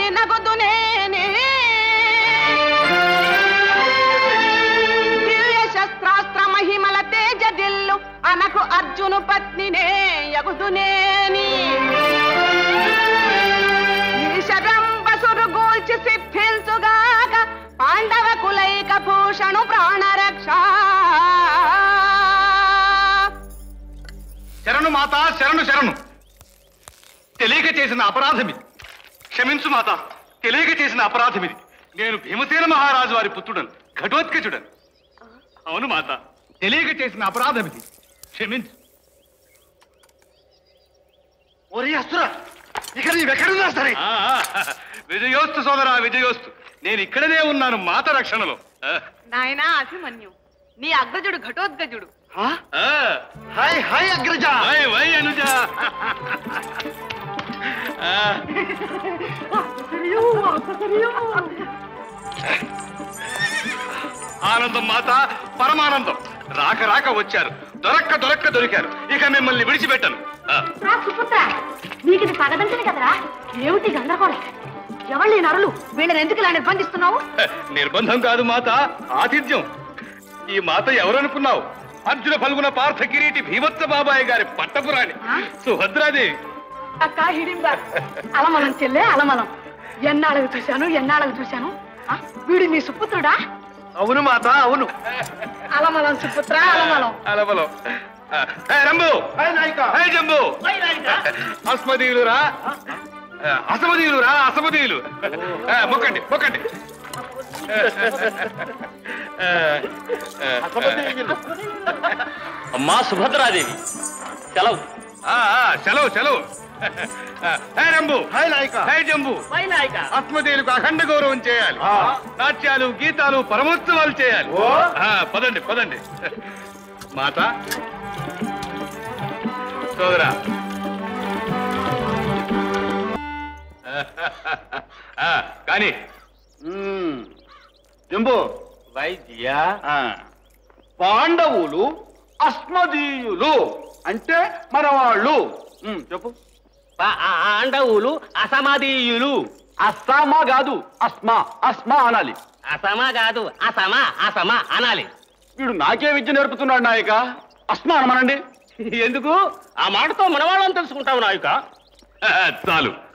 నగుదునేనే దివ్య శస్త్రాస్త్ర మహిమల తేజ దిల్లు అనకు అర్జును పత్నినే యగుదునేని ఈశరంబసురు గూల్చి సిద్ధించుగాక పాండవ కులైక భూషణు ప్రాణరక్ష శరణు మాత శరణు శరణు తెలియక చేసిన అపరాధం ఇది క్షమించు మాత తెలియక చేసిన అపరాధం ఇది నేను భీమసేన మహారాజు వారి పుత్రుడను ఘటోత్కచుడను అవును మాత తెలియక చేసిన అపరాధం ఇది క్షమించు ఒరే అసురా ఇక నీవెక్కడున్నా సరే ఆ, ఆ, విజయోస్తు సోదరా విజయోస్తు నేను ఇక్కడనే ఉన్నాను మాత రక్షణలో ఆ, నాయనా అభిమన్యు నీ అగ్రజుడు ఘటోద్గజుడు ఆ, హాయ్ హాయ్ అగ్రజ వై వై అనుజ ఆ, ఆనందం మాత పరమానందం రాక రాక వచ్చారు దొరక్క దొరక్క దొరికారు ఇక మిమ్మల్ని విడిచిపెట్టను ఆ, సుపుత్ర నీకు ఇది పగదంటది కదరా ఏమిటి గందరగోళం ఎవళ్ళు ఈ నరులు వీళ్ళని ఎందుకు ఇలా నిర్బంధిస్తున్నావు నిర్బంధం కాదు మాత ఆతిథ్యం ఈ మాత ఎవరనుకున్నావు అర్జున ఫల్గున పార్థ కిరీటి భీవత్స బాబాయ్ గారి పట్టపురాణి సుభద్రాదేవి అక్క హిడింబ అలమలం చెల్లే అలమలం ఎన్నాళ్ళకు చూశాను ఎన్నాళ్ళకు చూశాను ఆ, వీడు నీ సుపుత్రుడా అవును మాత అవును అలమలం సుపుత్ర అలమలం అలబలో రంబు హే జంబు అస్మదీయులు రా అసమదీయులు రా అసమదీయులు ఆ, మొక్కండి మొక్కండి అమ్మా సుభద్రాదేవి సెలవు ఆ, ఆ, సెలవు సెలవు హే రంబు హాయ్ నాయక హే జంబు నాయక ఆత్మదేవులకు అఖండ గౌరవం చేయాలి నాట్యాలు గీతాలు పరమోత్సవాలు చేయాలి ఆ, పదండి పదండి మాత సోదరా ఆ, కానీ జంబు వైద్య ఆ, పాండవులు అస్మదీయులు అంటే మన వాళ్ళు ఉమ్, చెప్పు ఆండవులు అసమదీయులు అస్సామ కాదు అస్మా అస్మా అనాలి అసమ కాదు అసమ అసమ అనాలి వీడు నాకే విద్య నేర్పుతున్నాడు నాయక అస్మా అనమనండి ఎందుకు ఆ మాటతో మనవాళ్ళని తెలుసుకుంటావు నాయక చాలు